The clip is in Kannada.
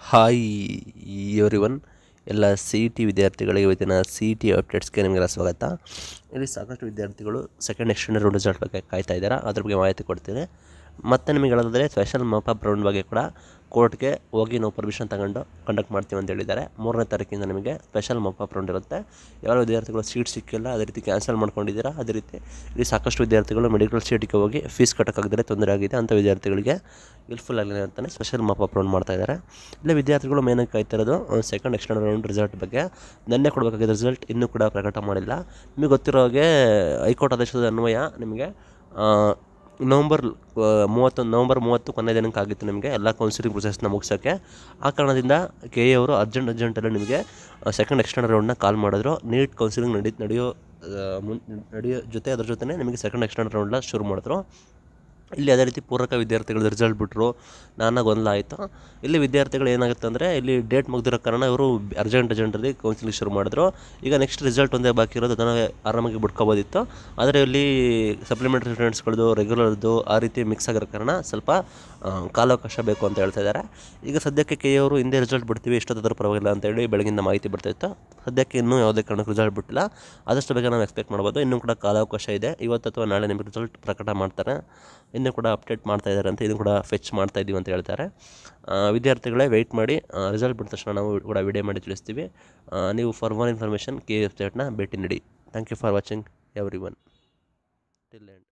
ಹಾಯ್ ಎವ್ರಿ ಒನ್ ಎಲ್ಲ ಸಿ ಇ ಟಿ ವಿದ್ಯಾರ್ಥಿಗಳಿಗೆ ಇವತ್ತಿನ ಸಿ ಇ ಟಿ ಅಪ್ಡೇಟ್ಸ್ಗೆ ನಿಮಗೆಲ್ಲ ಸ್ವಾಗತ ಇಲ್ಲಿ ಸಾಕಷ್ಟು ವಿದ್ಯಾರ್ಥಿಗಳು ಸೆಕೆಂಡ್ ಎಕ್ಸ್ಟೆಂಡರ್ ರೌಂಡ್ ರಿಸಲ್ಟ್ ಬಗ್ಗೆ ಕಾಯ್ತಾ ಇದ್ದಾರೆ ಅದ್ರ ಬಗ್ಗೆ ಮಾಹಿತಿ ಕೊಡ್ತೀನಿ ಮತ್ತು ನಿಮಗೆ ಹೇಳೋದಾದರೆ ಸ್ಪೆಷಲ್ ಮಪಪ್ ರೌಂಡ್ ಬಗ್ಗೆ ಕೂಡ ಕೋರ್ಟ್ಗೆ ಹೋಗಿ ನಾವು ಪರ್ಮಿಷನ್ ತಗೊಂಡು ಕಂಡಕ್ಟ್ ಮಾಡ್ತೀವಿ ಅಂತ ಹೇಳಿದ್ದಾರೆ ಮೂರನೇ ತಾರೀಕಿಂದ ನಿಮಗೆ ಸ್ಪೆಷಲ್ ಮಪಪ್ ರೌಂಡ್ ಇರುತ್ತೆ ಯಾವ ವಿದ್ಯಾರ್ಥಿಗಳು ಸೀಟ್ ಸಿಕ್ಕಿಲ್ಲ ಅದೇ ರೀತಿ ಕ್ಯಾನ್ಸಲ್ ಮಾಡ್ಕೊಂಡಿದ್ದೀರಾ ಅದೇ ರೀತಿ ಇಲ್ಲಿ ಸಾಕಷ್ಟು ವಿದ್ಯಾರ್ಥಿಗಳು ಮೆಡಿಕಲ್ ಸೀಟಿಗೆ ಹೋಗಿ ಫೀಸ್ ಕಟ್ಟೋಕ್ಕಾಗದೇ ತೊಂದರೆ ಆಗಿದೆ ಅಂಥ ವಿದ್ಯಾರ್ಥಿಗಳಿಗೆ ಹೆಲ್ಪ್ಫುಲ್ ಆಗಲಿ ಅಂತಲೇ ಸ್ಪೆಷಲ್ ಮಪಪ್ ರೌಂಡ್ ಮಾಡ್ತಾ ಇದ್ದಾರೆ ಇಲ್ಲ ವಿದ್ಯಾರ್ಥಿಗಳು ಮೇನಾಗಿ ಕಾಯ್ತಾ ಇರೋದು ಸೆಕೆಂಡ್ ಎಕ್ಸ್ಟರ್ನಲ್ ರೌಂಡ್ ರಿಸಲ್ಟ್ ಬಗ್ಗೆ ನಿನ್ನೆ ಕೊಡಬೇಕಾಗಿದ್ದ ರಿಸಲ್ಟ್ ಇನ್ನೂ ಕೂಡ ಪ್ರಕಟ ಮಾಡಿಲ್ಲ ನಿಮಗೆ ಗೊತ್ತಿರೋ ಹಾಗೆ ಹೈಕೋರ್ಟ್ ಆದೇಶದ ಅನ್ವಯ ನಿಮಗೆ ಆ, ನವಂಬರ್ ಆ, ಮೂವತ್ತೊಂದು ನವಂಬರ್ ಮೂವತ್ತು ಕೊನೆಯ ದಿನಾಂಕ ಆಗಿತ್ತು ನಿಮಗೆ ಎಲ್ಲ ಕೌನ್ಸಿಲಿಂಗ್ ಪ್ರೊಸೆಸ್ನ ಮುಗಿಸೋಕ್ಕೆ ಆ ಕಾರಣದಿಂದ ಕೆ ಎ ಅವರು ಅರ್ಜೆಂಟ್ ಅರ್ಜೆಂಟಲ್ಲಿ ನಿಮಗೆ ಸೆಕೆಂಡ್ ಎಕ್ಸ್ಟರ್ನಲ್ ರೌಂಡ್ನ ಕಾಲ್ ಮಾಡಿದ್ರು ನೀಟ್ ಕೌನ್ಸಿಲಿಂಗ್ ನಡಿ ನಡೆಯೋ ಆ, ಮುನ್ ನಡೆಯೋ ಜೊತೆ ಅದ್ರ ಜೊತೆ ನಿಮಗೆ ಸೆಕೆಂಡ್ ಎಕ್ಸ್ಟರ್ನಲ್ ರೌಂಡ್ನ ಶುರು ಮಾಡಿದ್ರು ಇಲ್ಲಿ ಅದೇ ರೀತಿ ಪೂರಕ ವಿದ್ಯಾರ್ಥಿಗಳು ರಿಸಲ್ಟ್ ಬಿಟ್ಟರು ನಾನಾಗ ಗೊಂದಲ ಆಯಿತು ಇಲ್ಲಿ ವಿದ್ಯಾರ್ಥಿಗಳು ಏನಾಗುತ್ತೆ ಅಂದರೆ ಇಲ್ಲಿ ಡೇಟ್ ಮುಗ್ದಿರೋ ಕಾರಣ ಇವರು ಅರ್ಜೆಂಟ್ ಅರ್ಜೆಂಟಲ್ಲಿ ಕೌನ್ಸಿಲಿಂಗ್ ಶುರು ಮಾಡಿದ್ರು ಈಗ ನೆಕ್ಸ್ಟ್ ರಿಸಲ್ಟ್ ಒಂದೇ ಬಾಕಿ ಇರೋದು ಅದನ್ನು ಆರಾಮಾಗಿ ಬಿಟ್ಕೋಬೋದಿತ್ತು ಆದರೆ ಇಲ್ಲಿ ಸಪ್ಲಿಮೆಂಟ್ರಿ ಸ್ಟೂಡೆಂಟ್ಸ್ಗಳದ್ದು ರೆಗ್ಯುಲರ್ದು ಆ ರೀತಿ ಮಿಕ್ಸ್ ಆಗಿರೋ ಕಾರಣ ಸ್ವಲ್ಪ ಆ, ಕಾಲಾವಕಾಶ ಬೇಕು ಅಂತ ಹೇಳ್ತಾ ಇದ್ದಾರೆ ಈಗ ಸದ್ಯಕ್ಕೆ ಕೆ ಅವರು ಹಿಂದೆ ರಿಸಲ್ಟ್ ಬಿಡ್ತೀವಿ ಎಷ್ಟೊತ್ತಾದರೂ ಪರವಾಗಿಲ್ಲ ಅಂತೇಳಿ ಬೆಳಗಿಂದ ಮಾಹಿತಿ ಬರ್ತಾಯಿತ್ತು ಸದ್ಯಕ್ಕೆ ಇನ್ನೂ ಯಾವುದೇ ಕಾರಣಕ್ಕೂ ರಿಸಲ್ಟ್ ಬಿಟ್ಟಿಲ್ಲ ಆದಷ್ಟು ಬೇಗ ನಾವು ಎಕ್ಸ್ಪೆಕ್ಟ್ ಮಾಡ್ಬೋದು ಇನ್ನೂ ಕೂಡ ಕಾಲಾವಕಾಶ ಇದೆ ಇವತ್ತು ಅಥವಾ ನಾಳೆ ನಿಮಗೆ ರಿಸಲ್ಟ್ ಪ್ರಕಟ ಮಾಡ್ತಾರೆ ಇನ್ನೂ ಕೂಡ ಅಪ್ಡೇಟ್ ಮಾಡ್ತಾ ಇದ್ದಾರೆ ಅಂತ ಇದನ್ನು ಕೂಡ ಫೆಚ್ ಮಾಡ್ತಾ ಇದ್ದೀವಿ ಅಂತ ಹೇಳ್ತಾರೆ ಆ, ವಿದ್ಯಾರ್ಥಿಗಳೇ ವೆಯ್ಟ್ ಮಾಡಿ ರಿಸಲ್ಟ್ ಬಿಟ್ಟ ತಕ್ಷಣ ನಾವು ಕೂಡ ವಿಡಿಯೋ ಮಾಡಿ ತಿಳಿಸ್ತೀವಿ ಆ, ನೀವು ಫಾರ್ ಮೋರ್ ಇನ್ಫಾರ್ಮೇಷನ್ ಕೆ ವೆಬ್ಸೈಟ್ನ ಭೇಟಿ ನೀಡಿ thank you for watching everyone till end